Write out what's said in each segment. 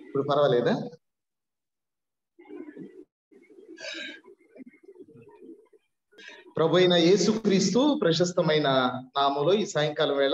ఇప్పుడు పర్వాలేదా ప్రభు అయిన యేసుక్రీస్తు ప్రశస్తమైన నామములో ఈ సాయంకాలం వేళ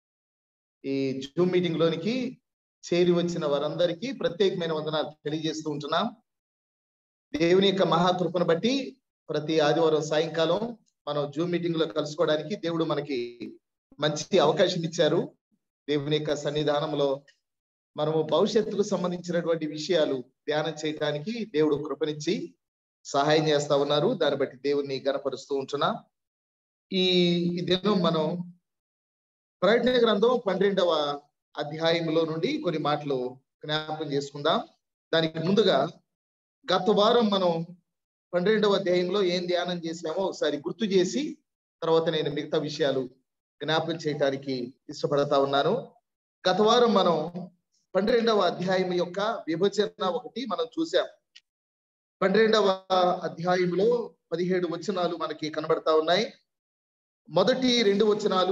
ఈ జూమ్ మీటింగ్ లోనికి చేరి వచ్చిన వారందరికీ ప్రత్యేకమైన వందనాలు తెలియజేస్తూ ఉంటున్నాం దేవుని యొక్క మహాకృపను బట్టి ప్రతి ఆదివారం సాయంకాలం మనం జూమ్ మీటింగ్ లో కలుసుకోవడానికి దేవుడు మనకి మంచి అవకాశం ఇచ్చారు దేవుని యొక్క సన్నిధానంలో మనము భవిష్యత్తుకు సంబంధించినటువంటి విషయాలు ధ్యానం చేయడానికి దేవుడు కృపనిచ్చి సహాయం చేస్తా ఉన్నారు దాన్ని బట్టి దేవుణ్ణి గనపరుస్తూ ఉంటున్నాం ఈ ఈ దినం మనం ప్రకటన గ్రంథం పన్నెండవ అధ్యాయంలో నుండి కొన్ని మాటలు జ్ఞాపకం చేసుకుందాం దానికి ముందుగా గత వారం మనం పన్నెండవ అధ్యాయంలో ఏం ధ్యానం చేసామో ఒకసారి గుర్తు చేసి తర్వాత నేను మిగతా విషయాలు జ్ఞాపకం చేయటానికి ఇష్టపడతా ఉన్నాను గత వారం మనం పన్నెండవ అధ్యాయం యొక్క విభజన ఒకటి మనం చూసాం పన్నెండవ అధ్యాయంలో పదిహేడు వచనాలు మనకి కనబడతా ఉన్నాయి మొదటి రెండు వచనాలు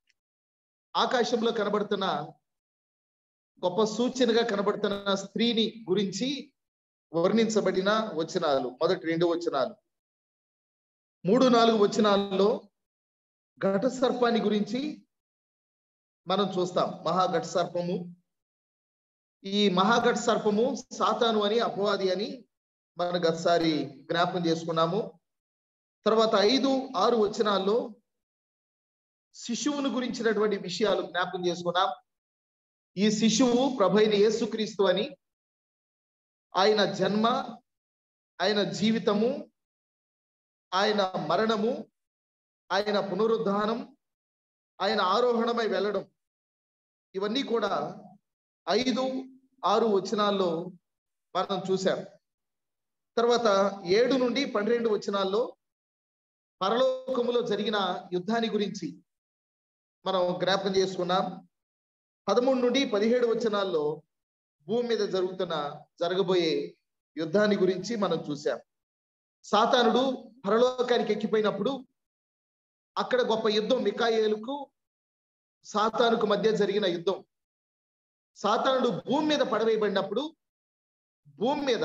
ఆకాశంలో కనబడుతున్న గొప్ప సూచనగా కనబడుతున్న స్త్రీని గురించి వర్ణించబడిన వచనాలు మొదటి రెండు వచనాలు మూడు నాలుగు వచనాల్లో ఘట సర్పాన్ని గురించి మనం చూస్తాం మహాఘట సర్పము ఈ మహాఘట సర్పము సాతాను అని అపవాది అని మనం గతసారి జ్ఞాపకం చేసుకున్నాము తర్వాత ఐదు ఆరు వచనాల్లో శిశువును గురించినటువంటి విషయాలు జ్ఞాపకం చేసుకున్నాం ఈ శిశువు ప్రభైన యేసుక్రీస్తు అని ఆయన జన్మ ఆయన జీవితము ఆయన మరణము ఆయన పునరుద్ధానం ఆయన ఆరోహణమై వెళ్ళడం ఇవన్నీ కూడా ఐదు ఆరు వచనాల్లో మనం చూసాం తర్వాత ఏడు నుండి పన్నెండు వచనాల్లో పరలోకములో జరిగిన యుద్ధాన్ని గురించి మనం జ్ఞాపకం చేసుకున్నాం పదమూడు నుండి పదిహేడు వచనాల్లో భూమి మీద జరుగుతున్న జరగబోయే యుద్ధాన్ని గురించి మనం చూసాం సాతానుడు పరలోకానికి ఎక్కిపోయినప్పుడు అక్కడ గొప్ప యుద్ధం మికాయేలుకు సాతానుకు మధ్య జరిగిన యుద్ధం సాతానుడు భూమి మీద పడవేయబడినప్పుడు భూమి మీద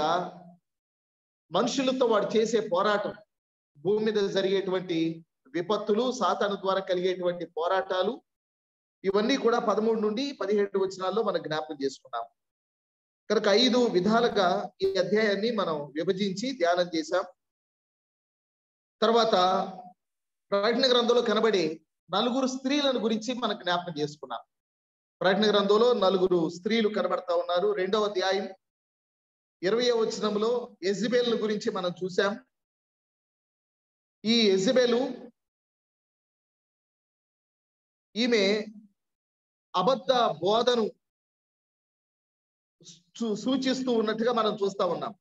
మనుషులతో వాడు చేసే పోరాటం భూమి మీద జరిగేటువంటి విపత్తులు సాతాను ద్వారా కలిగేటువంటి పోరాటాలు ఇవన్నీ కూడా పదమూడు నుండి పదిహేడు వచనాల్లో మనం జ్ఞాపకం చేసుకున్నాం కనుక ఐదు విధాలుగా ఈ అధ్యాయాన్ని మనం విభజించి ధ్యానం చేశాం తర్వాత ప్రకటన గ్రంథంలో కనబడే నలుగురు స్త్రీలను గురించి మనం జ్ఞాపకం చేసుకున్నాం ప్రకటన గ్రంథంలో నలుగురు స్త్రీలు కనబడతా ఉన్నారు రెండవ అధ్యాయం ఇరవై వచనంలో ఎజిబేల్ గురించి మనం చూసాం ఈ ఎజిబేలు ఈమె అబద్ధ బోధను సూచిస్తూ ఉన్నట్టుగా మనం చూస్తా ఉన్నాం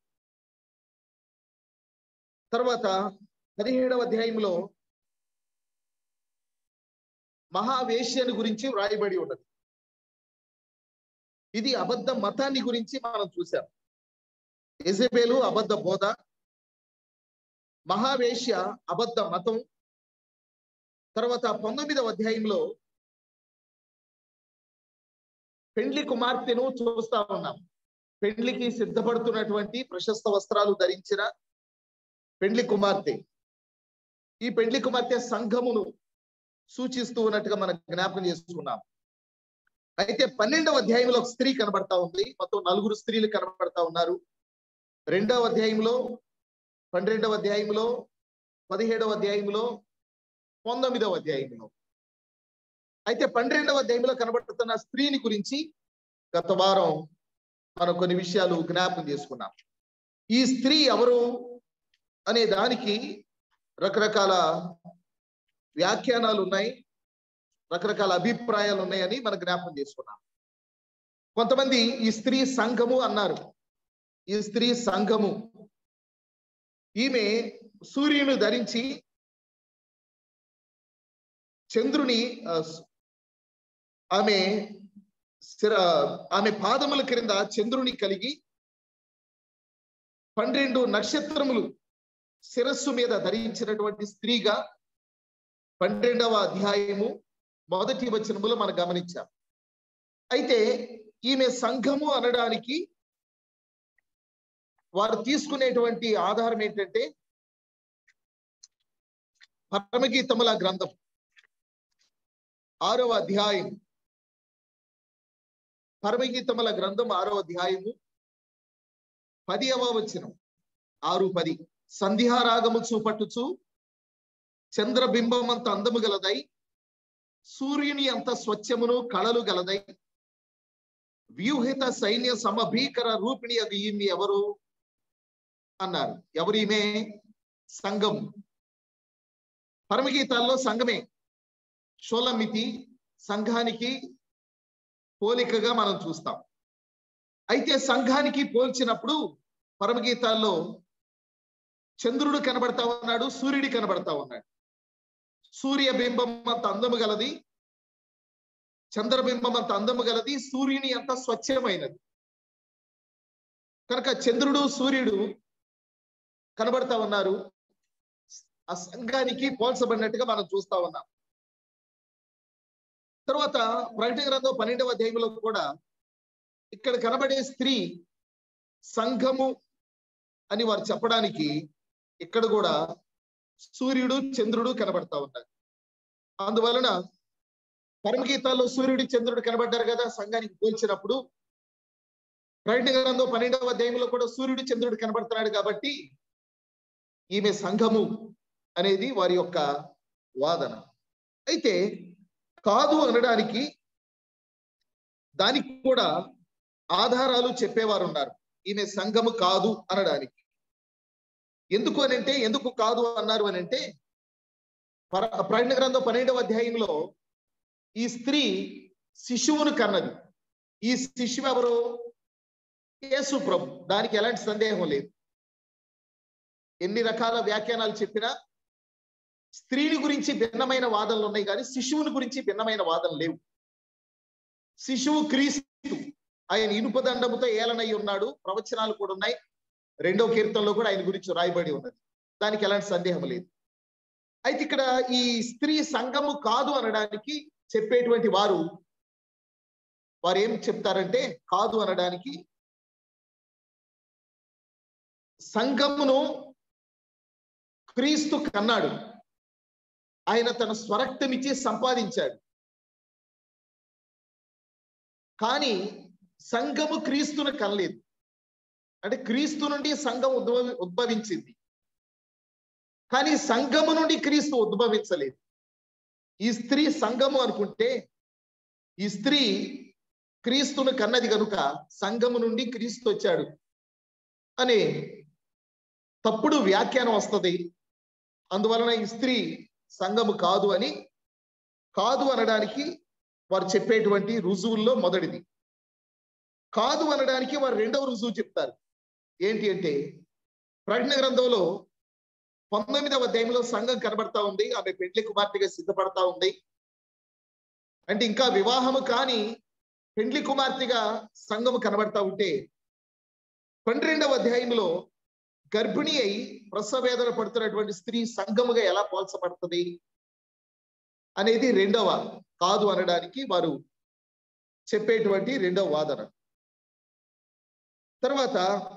తర్వాత పదిహేడవ అధ్యాయంలో మహావేశ్యని గురించి వ్రాయబడి ఉన్నది ఇది అబద్ధ మతాన్ని గురించి మనం చూసాం ఎజబేలు అబద్ధ బోధ మహావేశ్య అబద్ధ మతం తర్వాత పంతొమ్మిదవ అధ్యాయంలో పెండ్లి కుమార్తెను చూస్తా ఉన్నాం పెండ్లికి సిద్ధపడుతున్నటువంటి ప్రశస్త వస్త్రాలు ధరించిన పెండ్లి కుమార్తె ఈ పెండ్లి కుమార్తె సంఘమును సూచిస్తూ ఉన్నట్టుగా మనం జ్ఞాపకం చేసుకున్నాం అయితే పన్నెండవ అధ్యాయంలో ఒక స్త్రీ కనబడతా ఉంది మొత్తం నలుగురు స్త్రీలు కనబడతా ఉన్నారు రెండవ అధ్యాయంలో పన్నెండవ అధ్యాయంలో పదిహేడవ అధ్యాయంలో పంతొమ్మిదవ అధ్యాయంలో అయితే పన్నెండవ అధ్యాయంలో కనబడుతున్న స్త్రీని గురించి గత వారం మనం కొన్ని విషయాలు జ్ఞాపకం చేసుకున్నాం ఈ స్త్రీ ఎవరు అనే దానికి రకరకాల వ్యాఖ్యానాలు ఉన్నాయి రకరకాల అభిప్రాయాలు ఉన్నాయని మనం జ్ఞాపకం చేసుకున్నాం కొంతమంది ఈ స్త్రీ సంఘము అన్నారు ఈ స్త్రీ సంఘము ఈమె సూర్యుని ధరించి చంద్రుని ఆమె స్థిర ఆమె పాదముల క్రింద చంద్రుని కలిగి పన్నెండు నక్షత్రములు శిరస్సు మీద ధరించినటువంటి స్త్రీగా పన్నెండవ అధ్యాయము మొదటి వచనములో మనం గమనించాం అయితే ఈమె సంఘము అనడానికి వారు తీసుకునేటువంటి ఆధారం ఏంటంటే పరమగీతముల గ్రంథం ఆరవ అధ్యాయం పరమగీతముల గ్రంథం ఆరవ అధ్యాయము పదియవ వచనం ఆరు పది సంధ్యారాగము చూపట్టుచు చంద్రబింబం అంత అందము గలదై సూర్యుని అంత స్వచ్ఛమును కళలు గలదై వ్యూహిత సైన్య సమభీకర రూపిణి అది ఈమె ఎవరు అన్నారు ఎవరు ఈమె సంఘం పరమగీతాల్లో సంఘమే షోలమితి సంఘానికి పోలికగా మనం చూస్తాం అయితే సంఘానికి పోల్చినప్పుడు పరమగీతాల్లో చంద్రుడు కనబడతా ఉన్నాడు సూర్యుడి కనబడతా ఉన్నాడు సూర్య బింబం అంత అందము గలది చంద్రబింబం అంత అందము గలది సూర్యుని అంత స్వచ్ఛమైనది కనుక చంద్రుడు సూర్యుడు కనబడతా ఉన్నారు ఆ సంఘానికి పోల్చబడినట్టుగా మనం చూస్తా ఉన్నాం తర్వాత ప్రకటన గ్రంథం పన్నెండవ అధ్యాయంలో కూడా ఇక్కడ కనబడే స్త్రీ సంఘము అని వారు చెప్పడానికి ఇక్కడ కూడా సూర్యుడు చంద్రుడు కనబడతా ఉన్నారు అందువలన పరమగీతాల్లో సూర్యుడు చంద్రుడు కనబడ్డారు కదా సంఘానికి పోల్చినప్పుడు ప్రకటన గ్రంథం పన్నెండవ అధ్యాయంలో కూడా సూర్యుడు చంద్రుడు కనబడుతున్నాడు కాబట్టి ఈమె సంఘము అనేది వారి యొక్క వాదన అయితే కాదు అనడానికి దానికి కూడా ఆధారాలు చెప్పేవారు ఉన్నారు ఈమె సంఘము కాదు అనడానికి ఎందుకు అని అంటే ఎందుకు కాదు అన్నారు అని అంటే ప్రకటన గ్రంథం పన్నెండవ అధ్యాయంలో ఈ స్త్రీ శిశువును కన్నది ఈ శిశువు ఎవరు యేసు ప్రభు దానికి ఎలాంటి సందేహం లేదు ఎన్ని రకాల వ్యాఖ్యానాలు చెప్పినా స్త్రీని గురించి భిన్నమైన వాదనలు ఉన్నాయి కానీ శిశువుని గురించి భిన్నమైన వాదనలు లేవు శిశువు క్రీస్తు ఆయన ఇనుపదండముతో ఏలనై ఉన్నాడు ప్రవచనాలు కూడా ఉన్నాయి రెండో కీర్తనలో కూడా ఆయన గురించి రాయబడి ఉన్నది దానికి ఎలాంటి సందేహం లేదు అయితే ఇక్కడ ఈ స్త్రీ సంఘము కాదు అనడానికి చెప్పేటువంటి వారు వారు ఏం చెప్తారంటే కాదు అనడానికి సంఘమును క్రీస్తు కన్నాడు ఆయన తన స్వరక్తమిచ్చి సంపాదించాడు కానీ సంఘము క్రీస్తును కనలేదు అంటే క్రీస్తు నుండి సంఘం ఉద్భవి ఉద్భవించింది కానీ సంఘము నుండి క్రీస్తు ఉద్భవించలేదు ఈ స్త్రీ సంఘము అనుకుంటే ఈ స్త్రీ క్రీస్తును కన్నది కనుక సంఘము నుండి క్రీస్తు వచ్చాడు అనే తప్పుడు వ్యాఖ్యానం వస్తుంది అందువలన ఈ స్త్రీ సంఘము కాదు అని కాదు అనడానికి వారు చెప్పేటువంటి రుజువుల్లో మొదటిది కాదు అనడానికి వారు రెండవ రుజువు చెప్తారు ఏంటి అంటే ప్రకటన గ్రంథంలో పంతొమ్మిదవ అధ్యాయంలో సంఘం కనబడతా ఉంది ఆమె పెండ్లి కుమార్తెగా సిద్ధపడతా ఉంది అంటే ఇంకా వివాహము కాని పెండ్లి కుమార్తెగా సంఘము కనబడతా ఉంటే పన్నెండవ అధ్యాయంలో గర్భిణి అయి ప్రసవేదన పడుతున్నటువంటి స్త్రీ సంఘముగా ఎలా పోల్చబడుతుంది అనేది రెండవ కాదు అనడానికి వారు చెప్పేటువంటి రెండవ వాదన తర్వాత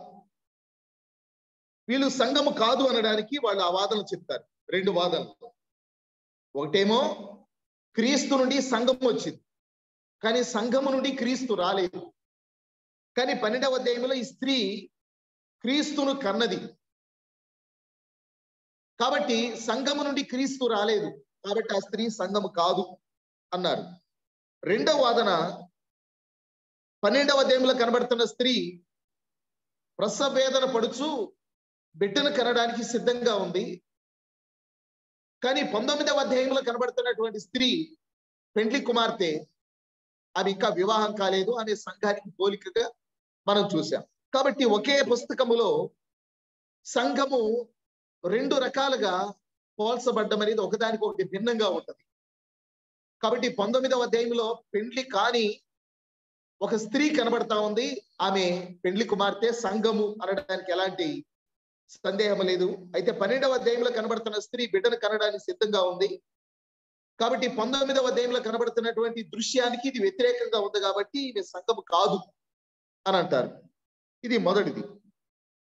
వీళ్ళు సంఘము కాదు అనడానికి వాళ్ళు ఆ వాదన చెప్తారు రెండు వాదనలు ఒకటేమో క్రీస్తు నుండి సంఘం వచ్చింది కానీ సంఘము నుండి క్రీస్తు రాలేదు కానీ పన్నెండవ అధ్యాయంలో ఈ స్త్రీ క్రీస్తును కన్నది కాబట్టి సంఘము నుండి క్రీస్తు రాలేదు కాబట్టి ఆ స్త్రీ సంఘము కాదు అన్నారు రెండవ వాదన పన్నెండవ అధ్యాయంలో కనబడుతున్న స్త్రీ ప్రసవేదన పడుచు బిడ్డను కనడానికి సిద్ధంగా ఉంది కానీ పంతొమ్మిదవ అధ్యాయంలో కనబడుతున్నటువంటి స్త్రీ పెండ్లి కుమార్తె ఆమె ఇంకా వివాహం కాలేదు అనే సంఘానికి పోలికగా మనం చూసాం కాబట్టి ఒకే పుస్తకములో సంఘము రెండు రకాలుగా పోల్చబడ్డం అనేది ఒకదానికి ఒకటి భిన్నంగా ఉంటది కాబట్టి పంతొమ్మిదవ అధ్యాయంలో పెండ్లి కాని ఒక స్త్రీ కనబడతా ఉంది ఆమె పెండ్లి కుమార్తె సంఘము అనడానికి ఎలాంటి సందేహం లేదు అయితే పన్నెండవ అధ్యాయంలో కనబడుతున్న స్త్రీ బిడ్డను కనడానికి సిద్ధంగా ఉంది కాబట్టి పంతొమ్మిదవ అధ్యాయంలో కనబడుతున్నటువంటి దృశ్యానికి ఇది వ్యతిరేకంగా ఉంది కాబట్టి ఇది సంఘము కాదు అని అంటారు ఇది మొదటిది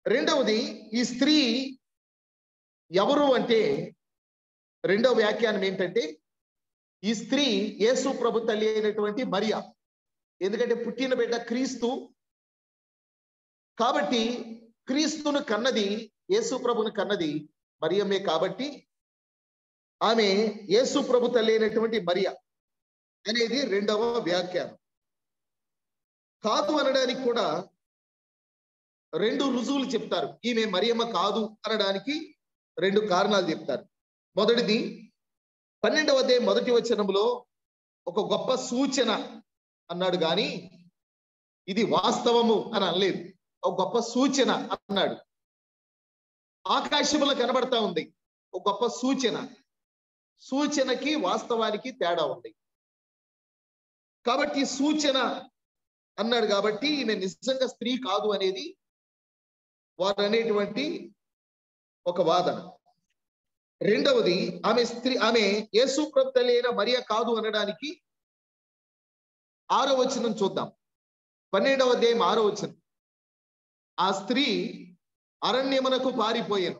రెండవది ఈ స్త్రీ ఎవరు అంటే రెండవ వ్యాఖ్యానం ఏంటంటే ఈ స్త్రీ యేసు ప్రభు తల్లి అయినటువంటి మరియా ఎందుకంటే పుట్టిన బిడ్డ క్రీస్తు కాబట్టి క్రీస్తును కన్నది యేసు ప్రభును కన్నది మరియమ్మే కాబట్టి ఆమె యేసు ప్రభు తల్లి అయినటువంటి మరియా అనేది రెండవ వ్యాఖ్యానం కాదు అనడానికి కూడా రెండు రుజువులు చెప్తారు ఈమె మరియమ్మ కాదు అనడానికి రెండు కారణాలు చెప్తారు మొదటిది పన్నెండవ అధ్యాయం మొదటి వచనంలో ఒక గొప్ప సూచన అన్నాడు కానీ ఇది వాస్తవము అని అనలేదు ఒక గొప్ప సూచన అన్నాడు ఆకాశములో కనబడతా ఉంది ఒక గొప్ప సూచన సూచనకి వాస్తవానికి తేడా ఉంది కాబట్టి సూచన అన్నాడు కాబట్టి ఈమె నిజంగా స్త్రీ కాదు అనేది వారు అనేటువంటి ఒక వాదన రెండవది ఆమె స్త్రీ ఆమె యేసు తల్లి అయిన మరియ కాదు అనడానికి ఆరో వచనం చూద్దాం పన్నెండవ అధ్యాయం ఆరో వచనం ఆ స్త్రీ అరణ్యమునకు పారిపోయాను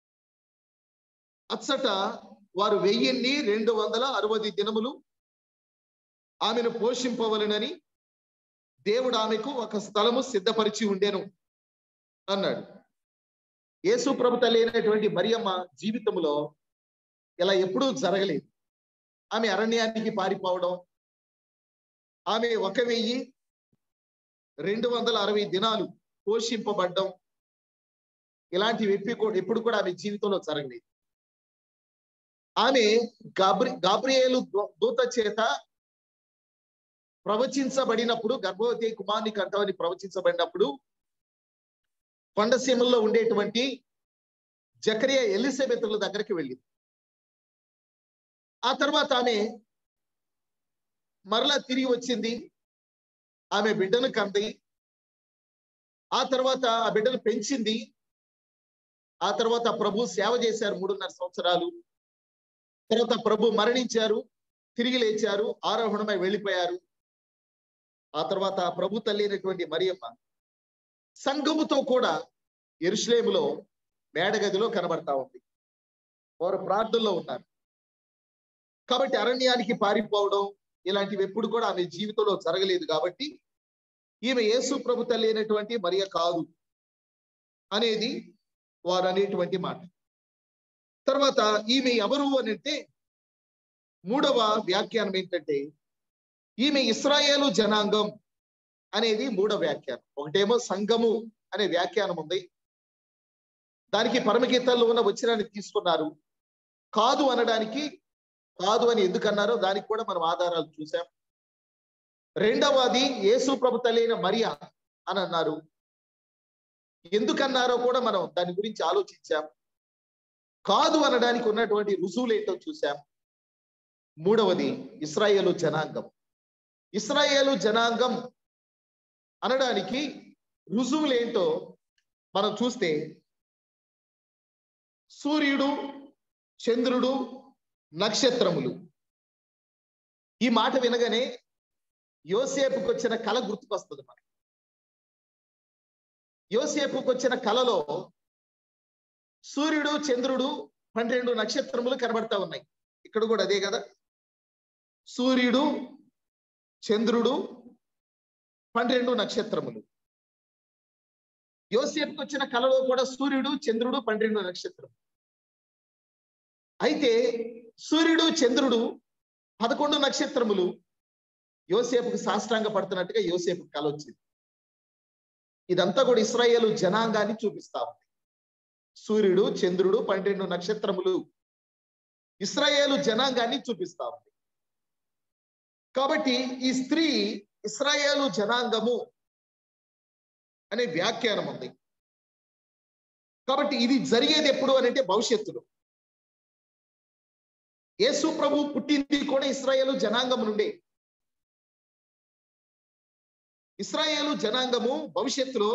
అచ్చట వారు వెయ్యిన్ని రెండు వందల అరవై దినములు ఆమెను పోషింపవలనని దేవుడు ఆమెకు ఒక స్థలము సిద్ధపరిచి ఉండెను అన్నాడు యేసు ప్రభు తల్లి అయినటువంటి మరియమ్మ జీవితంలో ఇలా ఎప్పుడూ జరగలేదు ఆమె అరణ్యానికి పారిపోవడం ఆమె ఒక వెయ్యి రెండు వందల అరవై దినాలు పోషింపబడ్డం ఇలాంటివి ఎప్పి ఎప్పుడు కూడా ఆమె జీవితంలో జరగలేదు ఆమె గాబ్రి గాబ్రియేలు దూత చేత ప్రవచించబడినప్పుడు గర్భవతి కుమార్ని కంటవని ప్రవచించబడినప్పుడు కొండసీమల్లో ఉండేటువంటి జకరియా ఎలిజబెత్ల దగ్గరికి వెళ్ళింది ఆ తర్వాత ఆమె మరలా తిరిగి వచ్చింది ఆమె బిడ్డను కంది ఆ తర్వాత ఆ బిడ్డను పెంచింది ఆ తర్వాత ప్రభు సేవ చేశారు మూడున్నర సంవత్సరాలు తర్వాత ప్రభు మరణించారు తిరిగి లేచారు ఆరోహణమై వెళ్ళిపోయారు ఆ తర్వాత ప్రభు తల్లి అయినటువంటి మరియమ్మ సంఘముతో కూడా ఎరుషులేములో మేడగదిలో కనబడతా ఉంది వారు ప్రార్థనలో ఉన్నారు కాబట్టి అరణ్యానికి పారిపోవడం ఇలాంటివి ఎప్పుడు కూడా ఆమె జీవితంలో జరగలేదు కాబట్టి ఈమె యేసు ప్రభు తల్లి అయినటువంటి మరియ కాదు అనేది వారు అనేటువంటి మాట తర్వాత ఈమె ఎవరు అని అంటే మూడవ వ్యాఖ్యానం ఏంటంటే ఈమె ఇస్రాయేలు జనాంగం అనేది మూడవ వ్యాఖ్యానం ఒకటేమో సంఘము అనే వ్యాఖ్యానం ఉంది దానికి పరమగీతాల్లో ఉన్న వచ్చినాన్ని తీసుకున్నారు కాదు అనడానికి కాదు అని ఎందుకు అన్నారో దానికి కూడా మనం ఆధారాలు చూసాం రెండవది యేసు ప్రభు తల్లిన మరియా అని అన్నారు ఎందుకన్నారో కూడా మనం దాని గురించి ఆలోచించాం కాదు అనడానికి ఉన్నటువంటి రుజువులు ఏంటో చూసాం మూడవది ఇస్రాయేలు జనాంగం ఇస్రాయేలు జనాంగం అనడానికి రుజువులు ఏంటో మనం చూస్తే సూర్యుడు చంద్రుడు నక్షత్రములు ఈ మాట వినగానే యోసేపుకి వచ్చిన కళ గుర్తుకొస్తుంది మనకి యోసేపుకి వచ్చిన కళలో సూర్యుడు చంద్రుడు పన్నెండు నక్షత్రములు కనబడతా ఉన్నాయి ఇక్కడ కూడా అదే కదా సూర్యుడు చంద్రుడు పన్నెండు నక్షత్రములు యోసేపుకి వచ్చిన కళలో కూడా సూర్యుడు చంద్రుడు పన్నెండు నక్షత్రం అయితే సూర్యుడు చంద్రుడు పదకొండు నక్షత్రములు యోసేపుకు సాష్టాంగ పడుతున్నట్టుగా యోసేపు కళ వచ్చింది ఇదంతా కూడా ఇస్రాయేలు జనాంగాన్ని చూపిస్తా ఉంది సూర్యుడు చంద్రుడు పన్నెండు నక్షత్రములు ఇస్రాయేలు జనాంగాన్ని చూపిస్తా ఉంది కాబట్టి ఈ స్త్రీ ఇస్రాయేలు జనాంగము అనే వ్యాఖ్యానం ఉంది కాబట్టి ఇది జరిగేది ఎప్పుడు అని అంటే భవిష్యత్తులో యేసు ప్రభు పుట్టింది కూడా ఇస్రాయేలు జనాంగం నుండే ఇస్రాయేలు జనాంగము భవిష్యత్తులో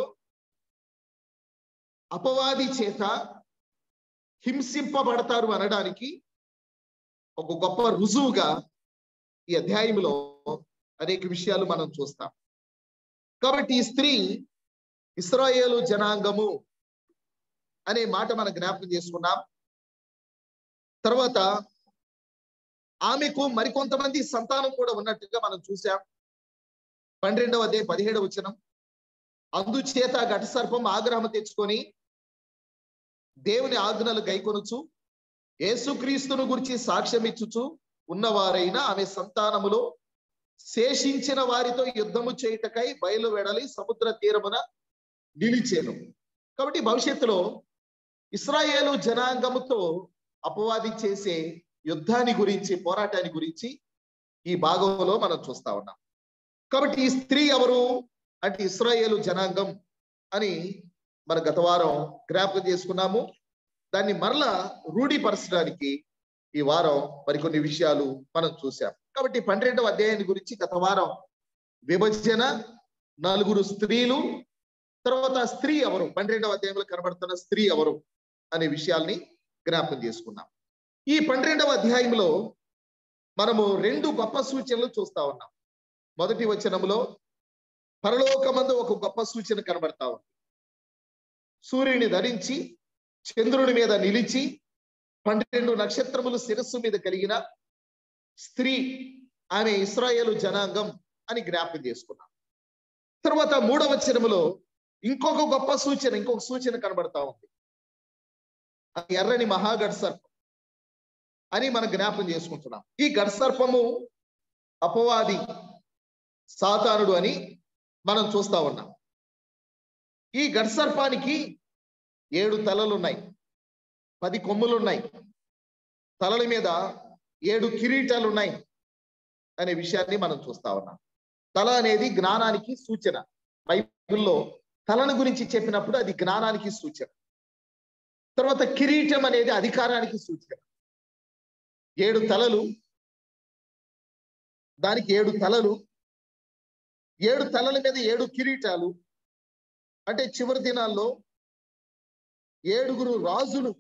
అపవాది చేత హింసింపబడతారు అనడానికి ఒక గొప్ప రుజువుగా ఈ అధ్యాయంలో అనేక విషయాలు మనం చూస్తాం కాబట్టి ఈ స్త్రీ ఇస్రాయేలు జనాంగము అనే మాట మనం జ్ఞాపకం చేసుకున్నాం తర్వాత ఆమెకు మరికొంతమంది సంతానం కూడా ఉన్నట్టుగా మనం చూసాం పన్నెండవ అదే పదిహేడవ వచనం అందుచేత ఘట సర్పం ఆగ్రహం తెచ్చుకొని దేవుని ఆజ్ఞలు గైకొనుచు యేసుక్రీస్తును గురించి సాక్ష్యం ఇచ్చుచు ఉన్నవారైన ఆమె సంతానములో శేషించిన వారితో యుద్ధము చేయుటకై బయలు వెడలి సముద్ర తీరమున నిలిచేను కాబట్టి భవిష్యత్తులో ఇస్రాయేలు జనాంగముతో అపవాది చేసే యుద్ధాన్ని గురించి పోరాటాన్ని గురించి ఈ భాగంలో మనం చూస్తా ఉన్నాం కాబట్టి ఈ స్త్రీ ఎవరు అంటే ఇస్రాయేలు జనాంగం అని మన గత వారం జ్ఞాపకం చేసుకున్నాము దాన్ని మరలా రూఢీపరచడానికి ఈ వారం మరికొన్ని విషయాలు మనం చూసాం కాబట్టి పన్నెండవ అధ్యాయాన్ని గురించి గత వారం విభజన నలుగురు స్త్రీలు తర్వాత స్త్రీ ఎవరు పన్నెండవ అధ్యాయంలో కనబడుతున్న స్త్రీ ఎవరు అనే విషయాల్ని జ్ఞాపకం చేసుకున్నాం ఈ పన్నెండవ అధ్యాయంలో మనము రెండు గొప్ప సూచనలు చూస్తా ఉన్నాం మొదటి వచనంలో పరలోకమందు ఒక గొప్ప సూచన కనబడతా ఉంది సూర్యుని ధరించి చంద్రుని మీద నిలిచి పన్నెండు నక్షత్రములు శిరస్సు మీద కలిగిన స్త్రీ ఆమె ఇస్రాయేలు జనాంగం అని జ్ఞాపకం చేసుకున్నాం తర్వాత మూడవ వచనములో ఇంకొక గొప్ప సూచన ఇంకొక సూచన కనబడతా ఉంది అది ఎర్రని మహాగఢ సర్పం అని మనం జ్ఞాపకం చేసుకుంటున్నాం ఈ గఢ సర్పము అపవాది సాతానుడు అని మనం చూస్తా ఉన్నాం ఈ గఢ సర్పానికి ఏడు తలలు ఉన్నాయి పది కొమ్ములు ఉన్నాయి తలల మీద ఏడు కిరీటాలు ఉన్నాయి అనే విషయాన్ని మనం చూస్తా ఉన్నాం తల అనేది జ్ఞానానికి సూచన బైబిల్లో తలను గురించి చెప్పినప్పుడు అది జ్ఞానానికి సూచన తర్వాత కిరీటం అనేది అధికారానికి సూచన ఏడు తలలు దానికి ఏడు తలలు ఏడు తలల మీద ఏడు కిరీటాలు అంటే చివరి దినాల్లో ఏడుగురు రాజులు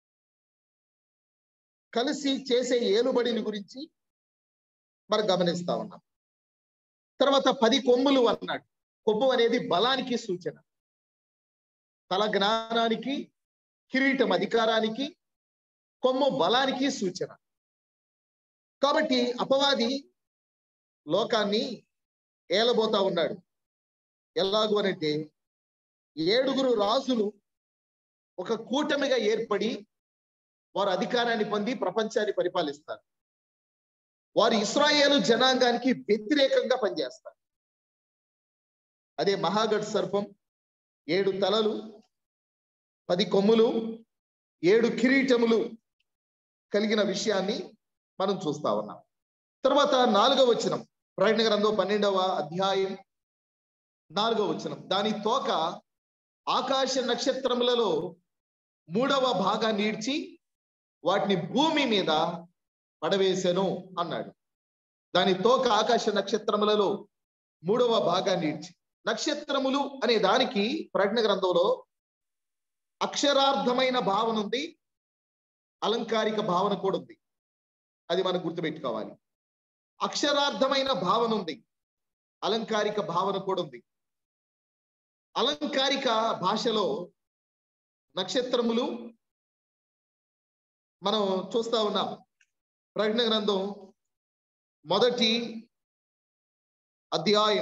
కలిసి చేసే ఏలుబడిని గురించి మనం గమనిస్తా ఉన్నాం తర్వాత పది కొమ్ములు అన్నాడు కొమ్ము అనేది బలానికి సూచన తల జ్ఞానానికి కిరీటం అధికారానికి కొమ్ము బలానికి సూచన కాబట్టి అపవాది లోకాన్ని ఏలబోతా ఉన్నాడు ఎలాగూ అనంటే ఏడుగురు రాజులు ఒక కూటమిగా ఏర్పడి వారు అధికారాన్ని పొంది ప్రపంచాన్ని పరిపాలిస్తారు వారు ఇస్రాయేలు జనాంగానికి వ్యతిరేకంగా పనిచేస్తారు అదే మహాగఢ్ సర్పం ఏడు తలలు పది కొమ్ములు ఏడు కిరీటములు కలిగిన విషయాన్ని మనం చూస్తా ఉన్నాం తర్వాత నాలుగవ వచనం ప్రకటన గ్రంథం పన్నెండవ అధ్యాయం నాలుగవ వచనం దాని తోక ఆకాశ నక్షత్రములలో మూడవ భాగాన్ని ఈడ్చి వాటిని భూమి మీద పడవేశాను అన్నాడు దాని తోక ఆకాశ నక్షత్రములలో మూడవ భాగాన్ని ఈడ్చి నక్షత్రములు అనే దానికి ప్రకటన గ్రంథంలో అక్షరార్థమైన భావన ఉంది అలంకారిక భావన కూడా ఉంది అది మనం గుర్తుపెట్టుకోవాలి అక్షరార్థమైన భావన ఉంది అలంకారిక భావన కూడా ఉంది అలంకారిక భాషలో నక్షత్రములు మనం చూస్తా ఉన్నాం ప్రకటన గ్రంథం మొదటి అధ్యాయం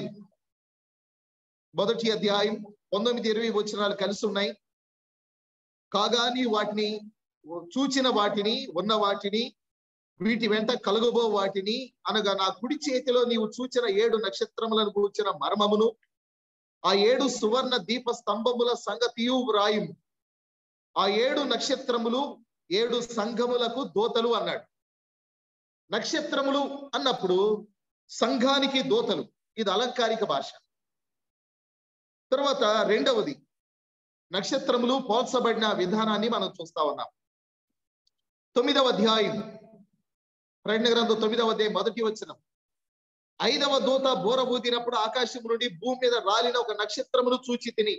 మొదటి అధ్యాయం పంతొమ్మిది ఇరవై వచనాలు కలిసి ఉన్నాయి కాగాని వాటిని చూచిన వాటిని ఉన్న వాటిని వీటి వెంట కలుగబో వాటిని అనగా నా కుడి చేతిలో నీవు చూచిన ఏడు నక్షత్రములను కూర్చిన మర్మమును ఆ ఏడు సువర్ణ దీప స్తంభముల సంగతియు వ్రాయుము ఆ ఏడు నక్షత్రములు ఏడు సంఘములకు దోతలు అన్నాడు నక్షత్రములు అన్నప్పుడు సంఘానికి దోతలు ఇది అలంకారిక భాష తర్వాత రెండవది నక్షత్రములు పోల్చబడిన విధానాన్ని మనం చూస్తా ఉన్నాం తొమ్మిదవ అధ్యాయం ప్రకటన గ్రంథం తొమ్మిదవ అధ్యాయం మొదటి వచ్చిన ఐదవ దూత బోర ఊదినప్పుడు ఆకాశం నుండి భూమి మీద రాలిన ఒక నక్షత్రమును చూచి తిని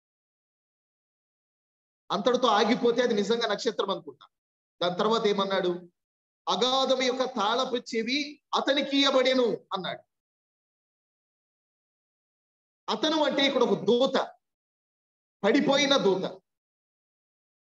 అంతటితో ఆగిపోతే అది నిజంగా నక్షత్రం అనుకుంటా దాని తర్వాత ఏమన్నాడు అగాధం యొక్క తాళపు చెవి అతనికి ఇయ్యబడేను అన్నాడు అతను అంటే ఇక్కడ ఒక దూత పడిపోయిన దూత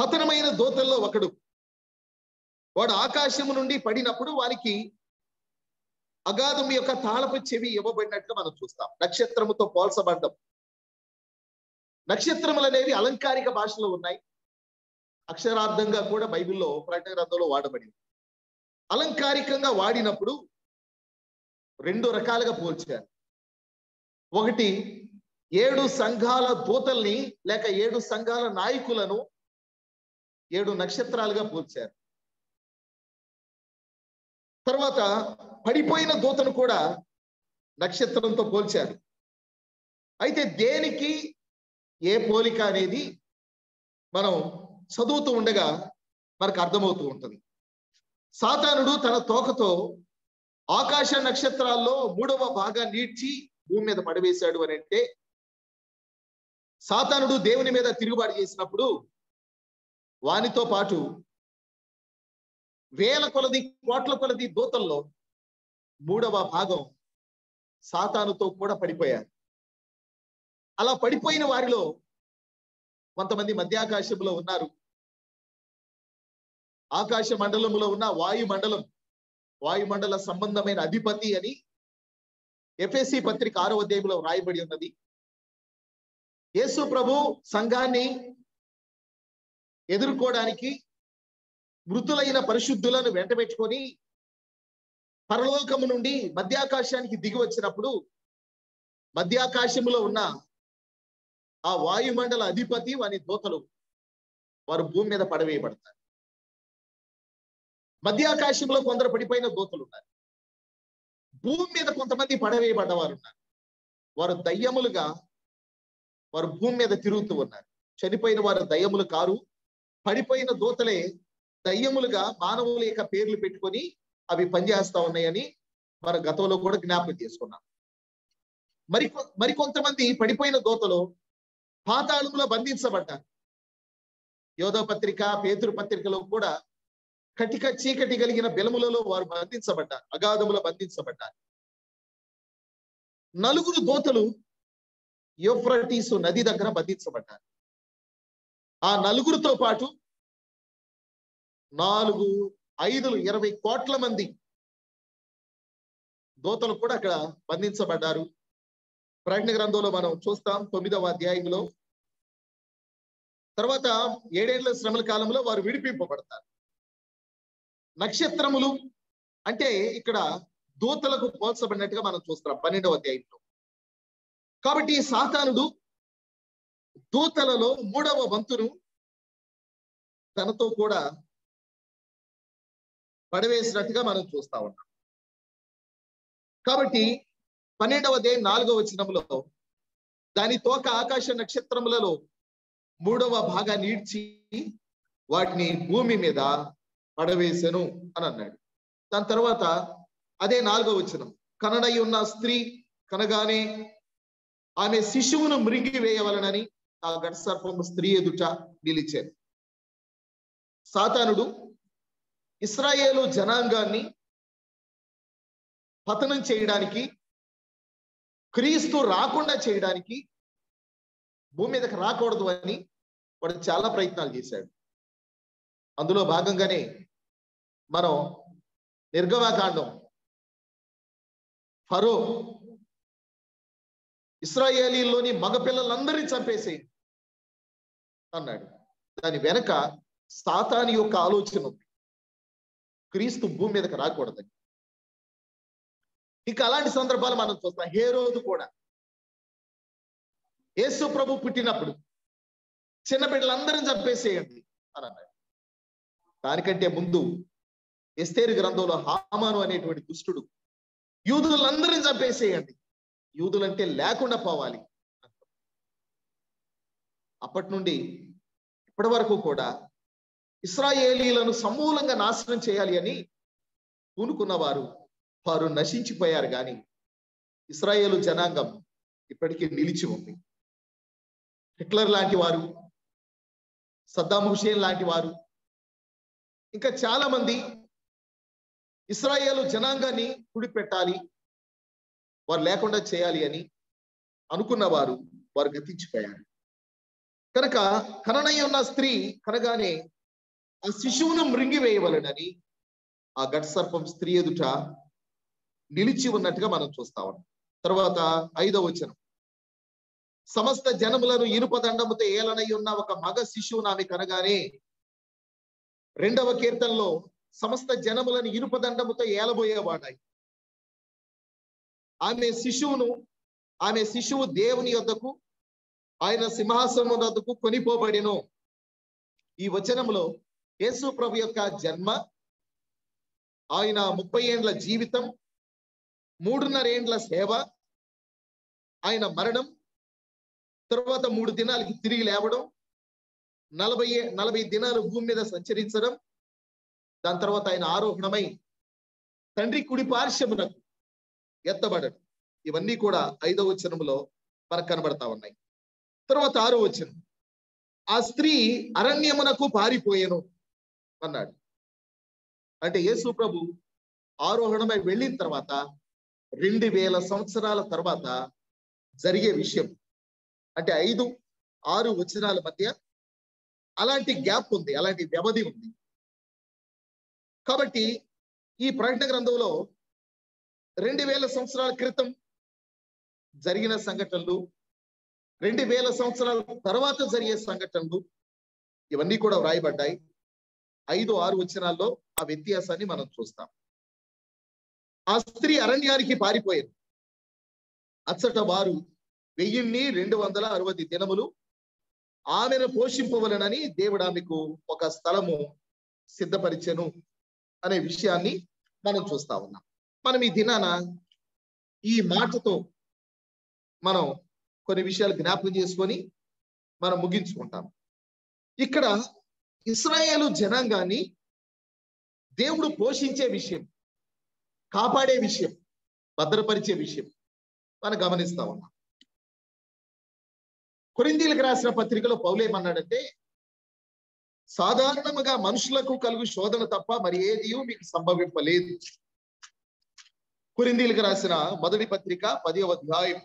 పతనమైన దూతల్లో ఒకడు వాడు ఆకాశము నుండి పడినప్పుడు వారికి అగాధం యొక్క తాళపు చెవి ఇవ్వబడినట్టుగా మనం చూస్తాం నక్షత్రముతో పోల్చబడ్డం నక్షత్రములు అనేవి అలంకారిక భాషలో ఉన్నాయి అక్షరార్థంగా కూడా బైబిల్లో ప్రకటన గ్రంథంలో వాడబడింది అలంకారికంగా వాడినప్పుడు రెండు రకాలుగా పోల్చారు ఒకటి ఏడు సంఘాల దూతల్ని లేక ఏడు సంఘాల నాయకులను ఏడు నక్షత్రాలుగా పోల్చారు తర్వాత పడిపోయిన దూతను కూడా నక్షత్రంతో పోల్చారు అయితే దేనికి ఏ పోలిక అనేది మనం చదువుతూ ఉండగా మనకు అర్థమవుతూ ఉంటుంది సాతానుడు తన తోకతో ఆకాశ నక్షత్రాల్లో మూడవ భాగాన్ని నీడ్చి భూమి మీద పడవేశాడు అని అంటే సాతానుడు దేవుని మీద తిరుగుబాటు చేసినప్పుడు వానితో పాటు వేల కొలది కోట్ల కొలది దూతల్లో మూడవ భాగం సాతానుతో కూడా పడిపోయారు అలా పడిపోయిన వారిలో కొంతమంది మధ్యాకాశంలో ఉన్నారు ఆకాశ మండలంలో ఉన్న వాయు మండలం వాయుమండల సంబంధమైన అధిపతి అని ఎఫ్ఎస్సి పత్రిక ఆరో అధ్యాయంలో వ్రాయబడి ఉన్నది యేసు ప్రభు సంఘాన్ని ఎదుర్కోవడానికి మృతులైన పరిశుద్ధులను వెంటబెట్టుకొని పరలోకము నుండి మధ్యాకాశానికి దిగి వచ్చినప్పుడు మధ్యాకాశములో ఉన్న ఆ వాయుమండల అధిపతి వాని దూతలు వారు భూమి మీద పడవేయబడతారు మధ్యాకాశంలో కొందరు పడిపోయిన దూతలు ఉన్నారు భూమి మీద కొంతమంది పడవేయబడ్డవారు ఉన్నారు వారు దయ్యములుగా వారు భూమి మీద తిరుగుతూ ఉన్నారు చనిపోయిన వారు దయ్యములు కారు పడిపోయిన దూతలే దయ్యములుగా మానవుల యొక్క పేర్లు పెట్టుకొని అవి పనిచేస్తా ఉన్నాయని మన గతంలో కూడా జ్ఞాపకం చేసుకున్నాం మరి మరి కొంతమంది పడిపోయిన దూతలు పాతాళంలో బంధించబడ్డారు యోధ పత్రిక పేతురు పత్రికలో కూడా కటిక చీకటి కలిగిన బెలములలో వారు బంధించబడ్డారు అగాధములో బంధించబడ్డారు నలుగురు దోతలు యోఫ్రటీసు నది దగ్గర బంధించబడ్డారు ఆ నలుగురితో పాటు నాలుగు ఐదులు ఇరవై కోట్ల మంది దోతలు కూడా అక్కడ బంధించబడ్డారు ప్రకటన గ్రంథంలో మనం చూస్తాం తొమ్మిదవ అధ్యాయంలో తర్వాత ఏడేళ్ల శ్రమల కాలంలో వారు విడిపింపబడతారు నక్షత్రములు అంటే ఇక్కడ దూతలకు పోల్చబడినట్టుగా మనం చూస్తున్నాం పన్నెండవ అధ్యాయంలో కాబట్టి సాతానుడు దూతలలో మూడవ వంతును తనతో కూడా పడవేసినట్టుగా మనం చూస్తా ఉన్నాం కాబట్టి పన్నెండవ అధ్యాయం నాలుగవ వచనంలో దాని తోక ఆకాశ నక్షత్రములలో మూడవ భాగాన్ని ఈడ్చి వాటిని భూమి మీద పడవేసెను అని అన్నాడు దాని తర్వాత అదే నాలుగో వచనం కనడై ఉన్న స్త్రీ కనగానే ఆమె శిశువును మృంగి వేయవలనని ఆ ఘట సర్పము స్త్రీ ఎదుట నిలిచాను సాతానుడు ఇస్రాయేలు జనాంగాన్ని పతనం చేయడానికి క్రీస్తు రాకుండా చేయడానికి భూమి మీదకి రాకూడదు అని వాడు చాలా ప్రయత్నాలు చేశాడు అందులో భాగంగానే మనం నిర్గమాకాండం ఫరో ఇస్రాయేలీలోని మగపిల్లలందరినీ చంపేసి అన్నాడు దాని వెనక సాతాని యొక్క ఆలోచన ఉంది క్రీస్తు భూమి మీదకి రాకూడదని ఇక అలాంటి సందర్భాలు మనం చూస్తాం ఏ రోజు కూడా యేసు ప్రభు పుట్టినప్పుడు చిన్న బిడ్డలందరిని చంపేసేయండి అని అన్నాడు దానికంటే ముందు ఎస్తేరు గ్రంథంలో హామాను అనేటువంటి దుష్టుడు యూదులందరిని చంపేసేయండి యూదులంటే లేకుండా పోవాలి అప్పటి నుండి ఇప్పటి వరకు కూడా ఇస్రాయేలీలను సమూలంగా నాశనం చేయాలి అని పూనుకున్న వారు వారు నశించిపోయారు కానీ ఇస్రాయేలు జనాంగం ఇప్పటికీ నిలిచి ఉంది హిట్లర్ లాంటి వారు సద్దాం హుషేన్ లాంటి వారు ఇంకా చాలా మంది ఇస్రాయేలు జనాంగాన్ని కుడిపెట్టాలి వారు లేకుండా చేయాలి అని అనుకున్న వారు వారు గతించిపోయారు కనుక కననై ఉన్న స్త్రీ కనగానే ఆ శిశువును మృంగివేయవలనని ఆ ఘట సర్పం స్త్రీ ఎదుట నిలిచి ఉన్నట్టుగా మనం చూస్తా ఉన్నాం తర్వాత ఐదవ వచనం సమస్త జనములను ఇనుప దండముతో ఏలనై ఉన్న ఒక మగ శిశువును ఆమె కనగానే రెండవ కీర్తనలో సమస్త జనములను ఇనుప దండముతో ఏలబోయేవాడాయి ఆమె శిశువును ఆమె శిశువు దేవుని యొద్దకు ఆయన సింహాసనం వద్దకు కొనిపోబడిను ఈ వచనంలో యేసు ప్రభు యొక్క జన్మ ఆయన ముప్పై ఏండ్ల జీవితం మూడున్నర ఏండ్ల సేవ ఆయన మరణం తర్వాత మూడు దినాలకి తిరిగి లేవడం నలభై నలభై దినాలు భూమి మీద సంచరించడం దాని తర్వాత ఆయన ఆరోహణమై తండ్రి కుడి పార్శ్వమునకు ఎత్తబడడం ఇవన్నీ కూడా ఐదవ వచనములో మనకు కనబడతా ఉన్నాయి తర్వాత ఆరో వచనం ఆ స్త్రీ అరణ్యమునకు పారిపోయెను అన్నాడు అంటే యేసు ప్రభు ఆరోహణమై వెళ్ళిన తర్వాత రెండు వేల సంవత్సరాల తర్వాత జరిగే విషయం అంటే ఐదు ఆరు వచనాల మధ్య అలాంటి గ్యాప్ ఉంది అలాంటి వ్యవధి ఉంది కాబట్టి ఈ ప్రకటన గ్రంథంలో రెండు వేల సంవత్సరాల క్రితం జరిగిన సంఘటనలు రెండు వేల సంవత్సరాల తర్వాత జరిగే సంఘటనలు ఇవన్నీ కూడా వ్రాయబడ్డాయి ఐదు ఆరు వచనాల్లో ఆ వ్యత్యాసాన్ని మనం చూస్తాం ఆ స్త్రీ అరణ్యానికి పారిపోయింది అచ్చట వారు వెయ్యిన్ని రెండు వందల అరవై దినములు ఆమెను పోషింపవలనని దేవుడు ఆమెకు ఒక స్థలము సిద్ధపరిచెను అనే విషయాన్ని మనం చూస్తా ఉన్నాం మనం ఈ దినాన ఈ మాటతో మనం కొన్ని విషయాలు జ్ఞాపకం చేసుకొని మనం ముగించుకుంటాం ఇక్కడ ఇస్రాయేలు జనాంగాన్ని దేవుడు పోషించే విషయం కాపాడే విషయం భద్రపరిచే విషయం మనం గమనిస్తా ఉన్నాం కొరిందీలకు రాసిన పత్రికలో పౌలేమన్నాడంటే సాధారణముగా మనుషులకు కలుగు శోధన తప్ప మరి ఏది మీకు సంభవింపలేదు కొరిందీలకు రాసిన మొదటి పత్రిక పదవ అధ్యాయం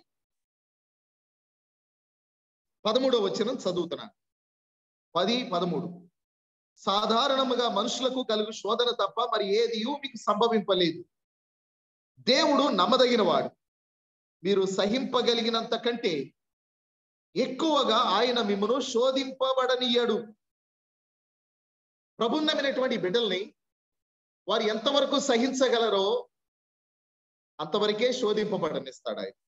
పదమూడవ వచనం చదువుతున్నాను పది పదమూడు సాధారణముగా మనుషులకు కలుగు శోధన తప్ప మరి ఏది మీకు సంభవింపలేదు దేవుడు నమ్మదగిన వాడు మీరు సహింపగలిగినంత కంటే ఎక్కువగా ఆయన మిమ్మను శోధింపబడనీయడు ప్రభున్నమైనటువంటి బిడ్డల్ని వారు ఎంతవరకు సహించగలరో అంతవరకే శోధింపబడనిస్తాడు ఆయన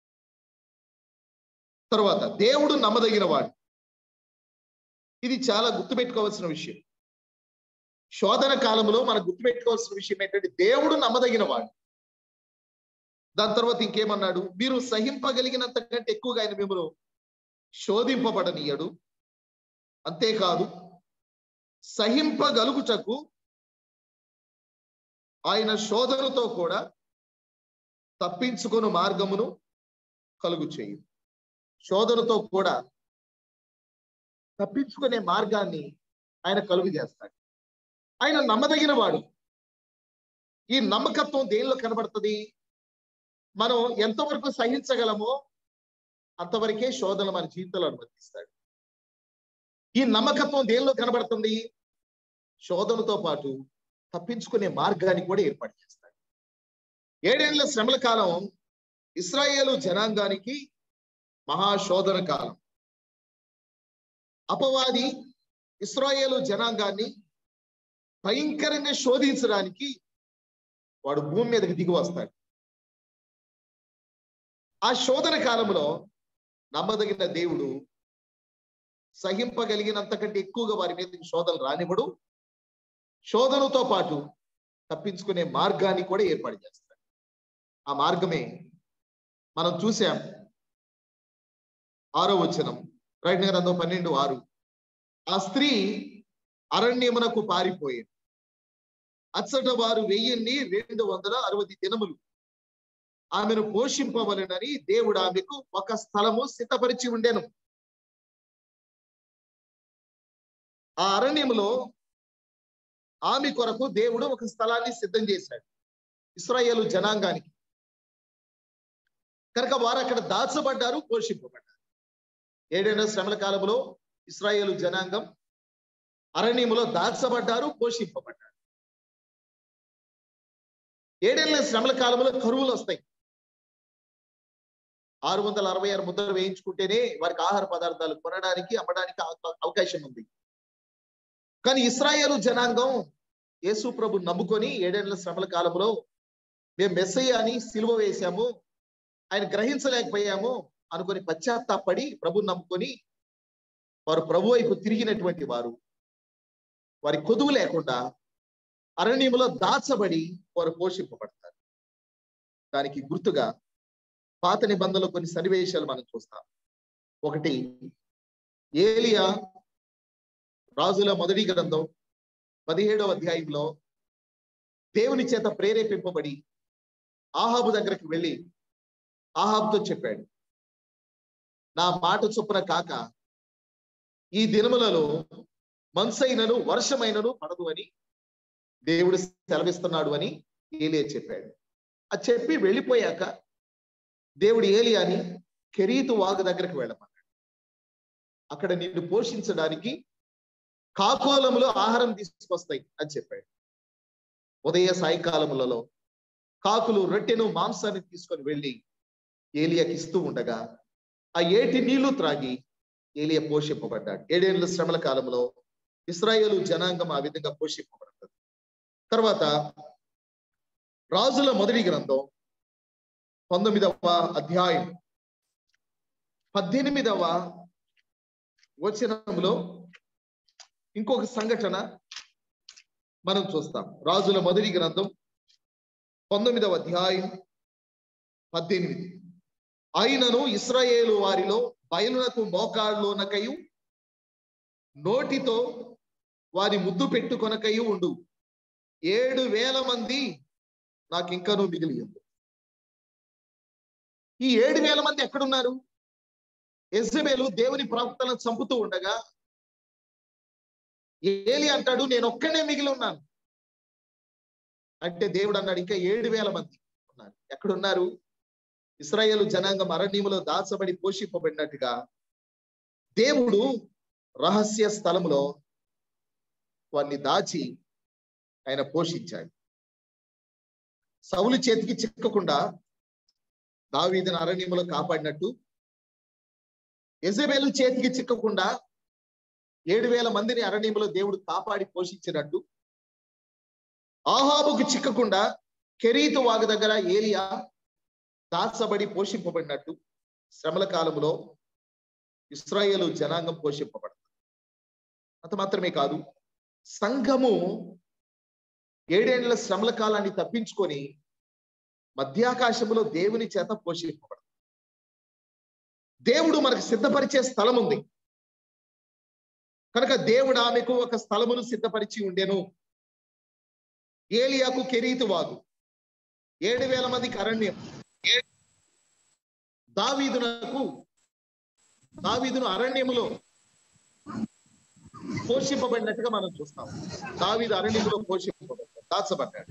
తర్వాత దేవుడు నమ్మదగిన వాడు ఇది చాలా గుర్తుపెట్టుకోవాల్సిన విషయం శోధన కాలంలో మనం గుర్తుపెట్టుకోవాల్సిన విషయం ఏంటంటే దేవుడు నమ్మదగిన వాడు దాని తర్వాత ఇంకేమన్నాడు మీరు సహింపగలిగినంత కంటే ఎక్కువగా ఆయన మిమ్మల్ని శోధింపబడనీయడు అంతేకాదు సహింపగలుగుటకు ఆయన శోధనతో కూడా తప్పించుకుని మార్గమును కలుగు చేయు శోధనతో కూడా తప్పించుకునే మార్గాన్ని ఆయన కలుగు చేస్తాడు ఆయన నమ్మదగిన వాడు ఈ నమ్మకత్వం దేనిలో కనబడుతుంది మనం ఎంతవరకు సహించగలమో అంతవరకే శోధన మన జీవితంలో అనుమతిస్తాడు ఈ నమ్మకత్వం దేనిలో కనబడుతుంది శోధనతో పాటు తప్పించుకునే మార్గాన్ని కూడా ఏర్పాటు చేస్తాడు ఏడేళ్ల శ్రమల కాలం ఇస్రాయేలు జనాంగానికి మహాశోధన కాలం అపవాది ఇస్రాయేలు జనాంగాన్ని భయంకరంగా శోధించడానికి వాడు భూమి మీదకి దిగి వస్తాడు ఆ శోధన కాలంలో నమ్మదగిన దేవుడు సహింపగలిగినంత కంటే ఎక్కువగా వారి మీద శోధనలు రానివ్వడు శోధనతో పాటు తప్పించుకునే మార్గాన్ని కూడా ఏర్పాటు చేస్తాడు ఆ మార్గమే మనం చూసాం ఆరో వచనం ప్రకటన గ్రంథం పన్నెండు ఆరు ఆ స్త్రీ అరణ్యమునకు పారిపోయింది అచ్చట వారు వెయ్యిన్ని రెండు వందల అరవై దినములు ఆమెను పోషింపవలనని దేవుడు ఆమెకు ఒక స్థలము సిద్ధపరిచి ఉండెను ఆ అరణ్యములో ఆమె కొరకు దేవుడు ఒక స్థలాన్ని సిద్ధం చేశాడు ఇస్రాయేలు జనాంగానికి కనుక వారు అక్కడ దాచబడ్డారు పోషింపబడ్డారు ఏడేళ్ల శ్రమల కాలంలో ఇస్రాయేలు జనాంగం అరణ్యములో దాచబడ్డారు పోషింపబడ్డారు ఏడేళ్ల శ్రమల కాలంలో కరువులు వస్తాయి ఆరు వందల అరవై ఆరు ముద్రలు వేయించుకుంటేనే వారికి ఆహార పదార్థాలు కొనడానికి అమ్మడానికి అవ- అవకాశం ఉంది కానీ ఇస్రాయేలు జనాంగం యేసు ప్రభు నమ్ముకొని ఏడేళ్ల శ్రమల కాలంలో మేము మెస్సయ్య అని సిలువ వేశాము ఆయన గ్రహించలేకపోయాము అనుకొని పశ్చాత్తాపడి ప్రభు నమ్ముకొని వారు ప్రభు వైపు తిరిగినటువంటి వారు వారి కొదువు లేకుండా అరణ్యములో దాచబడి వారు పోషింపబడతారు దానికి గుర్తుగా పాత నిబంధనలో కొన్ని సన్నివేశాలు మనం చూస్తాం ఒకటి ఏలియా రాజుల మొదటి గ్రంథం పదిహేడవ అధ్యాయంలో దేవుని చేత ప్రేరేపింపబడి ఆహాబు దగ్గరికి వెళ్ళి ఆహాబుతో చెప్పాడు నా మాట చొప్పున కాక ఈ దినములలో మనసైనను వర్షమైనను పడదు అని దేవుడు సెలవిస్తున్నాడు అని ఏలియా చెప్పాడు అది చెప్పి వెళ్ళిపోయాక దేవుడు ఏలియాని కెరీతు వాగు దగ్గరికి వెళ్ళమన్నాడు అక్కడ నిన్ను పోషించడానికి కాకోలములో ఆహారం తీసుకొస్తాయి అని చెప్పాడు ఉదయ సాయంకాలములలో కాకులు రొట్టెను మాంసాన్ని తీసుకొని వెళ్ళి ఏలియాకి ఇస్తూ ఉండగా ఆ ఏటి నీళ్లు త్రాగి ఏలియా పోషింపబడ్డాడు ఏడేళ్ల శ్రమల కాలంలో ఇస్రాయేలు జనాంగం ఆ విధంగా పోషింపబడుతుంది తర్వాత రాజుల మొదటి గ్రంథం పంతొమ్మిదవ అధ్యాయం పద్దెనిమిదవ వచనంలో ఇంకొక సంఘటన మనం చూస్తాం రాజుల మొదటి గ్రంథం పంతొమ్మిదవ అధ్యాయం పద్దెనిమిది అయినను ఇస్రాయేలు వారిలో బయలునకు మోకాళ్ళలోనకయు నోటితో వారి ముద్దు పెట్టుకొనకయు ఉండు ఏడు వేల మంది నాకు ఇంకనూ మిగిలి ఉంది ఈ ఏడు వేల మంది ఎక్కడున్నారు ఎజ్రబేలు దేవుని ప్రవక్తలను చంపుతూ ఉండగా ఏలి అంటాడు నేను ఒక్కనే మిగిలి ఉన్నాను అంటే దేవుడు అన్నాడు ఇంకా ఏడు వేల మంది ఉన్నారు ఎక్కడున్నారు ఇస్రాయేలు జనాంగం అరణ్యములో దాచబడి పోషింపబడినట్టుగా దేవుడు రహస్య స్థలములో వారిని దాచి ఆయన పోషించాడు సౌలు చేతికి చిక్కకుండా దావీదును అరణ్యములో కాపాడినట్టు ఎజబేలు చేతికి చిక్కకుండా ఏడు వేల మందిని అరణ్యములో దేవుడు కాపాడి పోషించినట్టు ఆహాబుకు చిక్కకుండా కెరీతు వాగు దగ్గర ఏలియా దాచబడి పోషింపబడినట్టు శ్రమల కాలములో ఇస్రాయేలు జనాంగం పోషింపబడుతుంది అంత మాత్రమే కాదు సంఘము ఏడేళ్ల శ్రమల కాలాన్ని తప్పించుకొని మధ్యాకాశములో దేవుని చేత పోషింపబడుతుంది దేవుడు మనకు సిద్ధపరిచే స్థలం ఉంది కనుక దేవుడు ఆమెకు ఒక స్థలమును సిద్ధపరిచి ఉండెను ఏలియాకు కెరీతు వాగు ఏడు వేల మందికి అరణ్యం దావీదునకు దావీదును అరణ్యములో పోషింపబడినట్టుగా మనం చూస్తాం దావీదు అరణ్యములో పోషింపబడ్డాడు దాచబడ్డాడు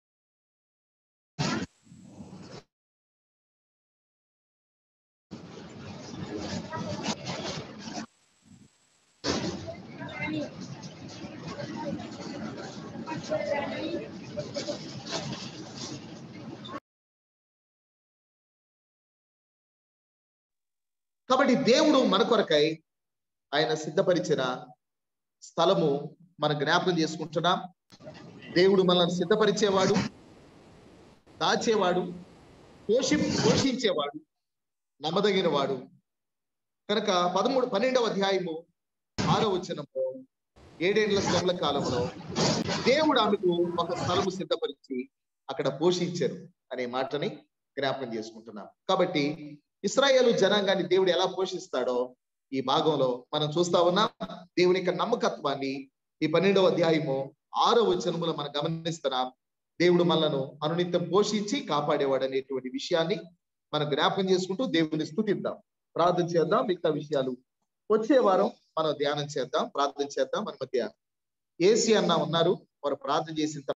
కాబట్టి దేవుడు మన కొరకై ఆయన సిద్ధపరిచిన స్థలము మనం జ్ఞాపకం చేసుకుంటున్నాం దేవుడు మనల్ని సిద్ధపరిచేవాడు దాచేవాడు పోషి పోషించేవాడు నమ్మదగిన వాడు కనుక పదమూడు పన్నెండవ అధ్యాయము ఆరో వచనంలో ఏడేళ్ల శ్రమల కాలంలో దేవుడు ఆమెకు ఒక స్థలము సిద్ధపరిచి అక్కడ పోషించారు అనే మాటని జ్ఞాపకం చేసుకుంటున్నాం కాబట్టి ఇస్రాయేలు జనాంగాన్ని దేవుడు ఎలా పోషిస్తాడో ఈ భాగంలో మనం చూస్తా ఉన్నాం దేవుని యొక్క నమ్మకత్వాన్ని ఈ పన్నెండవ అధ్యాయము ఆరో వచనములో మనం గమనిస్తున్నాం దేవుడు మనలను అనునిత్యం పోషించి కాపాడేవాడు అనేటువంటి విషయాన్ని మనం జ్ఞాపకం చేసుకుంటూ దేవుని స్థుతిద్దాం ప్రార్థన చేద్దాం మిగతా విషయాలు వచ్చే వారం మనం ధ్యానం చేద్దాం ప్రార్థన చేద్దాం మన మధ్య ఏసీ అన్న ఉన్నారు వారు ప్రార్థన చేసిన